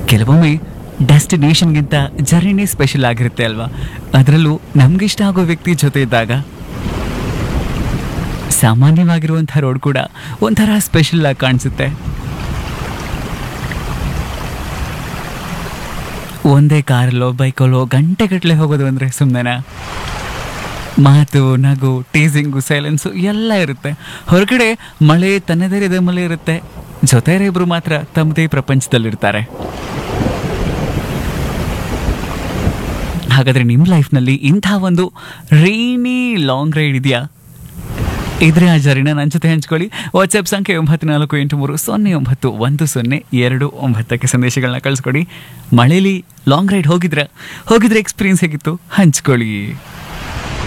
ಕೆಲವೊಮ್ಮೆ ಡೆಸ್ಟಿನೇಷನ್ಗಿಂತ ಜರ್ನಿನೇ ಸ್ಪೆಷಲ್ ಆಗಿರುತ್ತೆ ಅಲ್ವಾ ಅದರಲ್ಲೂ ನಮ್ಗಿಷ್ಟ ಆಗೋ ವ್ಯಕ್ತಿ ಜೊತೆ ಇದ್ದಾಗ ಸಾಮಾನ್ಯವಾಗಿರುವಂಥ ರೋಡ್ ಕೂಡ ಒಂಥರ ಸ್ಪೆಷಲ್ ಆಗಿ ಕಾಣಿಸುತ್ತೆ ಒಂದೇ ಕಾರಲ್ಲೋ ಬೈಕಲ್ಲೋ ಗಂಟೆಗಟ್ಟಲೆ ಹೋಗೋದು ಅಂದರೆ ಸುಮ್ಮನೆನಾ ಮಾತು ನಗು ಟೀಸಿಂಗು ಸೈಲೆನ್ಸು ಎಲ್ಲ ಇರುತ್ತೆ ಹೊರಗಡೆ ಮಳೆ ತನ್ನದೇ ಇದೆ ಮಳೆ ಇರುತ್ತೆ ಜೊತೆ ಇಬ್ಬರು ಮಾತ್ರ ತಮ್ಮದೇ ಪ್ರಪಂಚದಲ್ಲಿರ್ತಾರೆ ಹಾಗಾದರೆ ನಿಮ್ಮ ಲೈಫ್ನಲ್ಲಿ ಇಂಥ ಒಂದು ರೈನಿ ಲಾಂಗ್ ರೈಡ್ ಇದೆಯಾ ಇದ್ರೆ ಆ ಜರಿನ ನನ್ನ ಜೊತೆ ಹಂಚ್ಕೊಳ್ಳಿ ವಾಟ್ಸ್ಆ್ಯಪ್ ಸಂಖ್ಯೆ ಒಂಬತ್ತು ನಾಲ್ಕು ಎಂಟು ಮೂರು ಸೊನ್ನೆ ಒಂಬತ್ತು ಒಂದು ಸೊನ್ನೆ ಎರಡು ಒಂಬತ್ತಕ್ಕೆ ಸಂದೇಶಗಳನ್ನ ಕಳಿಸ್ಕೊಡಿ ಮಳೇಲಿ ಲಾಂಗ್ ರೈಡ್ ಹೋಗಿದ್ರೆ ಹೋಗಿದ್ರೆ ಎಕ್ಸ್ಪೀರಿಯನ್ಸ್ ಹೇಗಿತ್ತು ಹಂಚ್ಕೊಳ್ಳಿ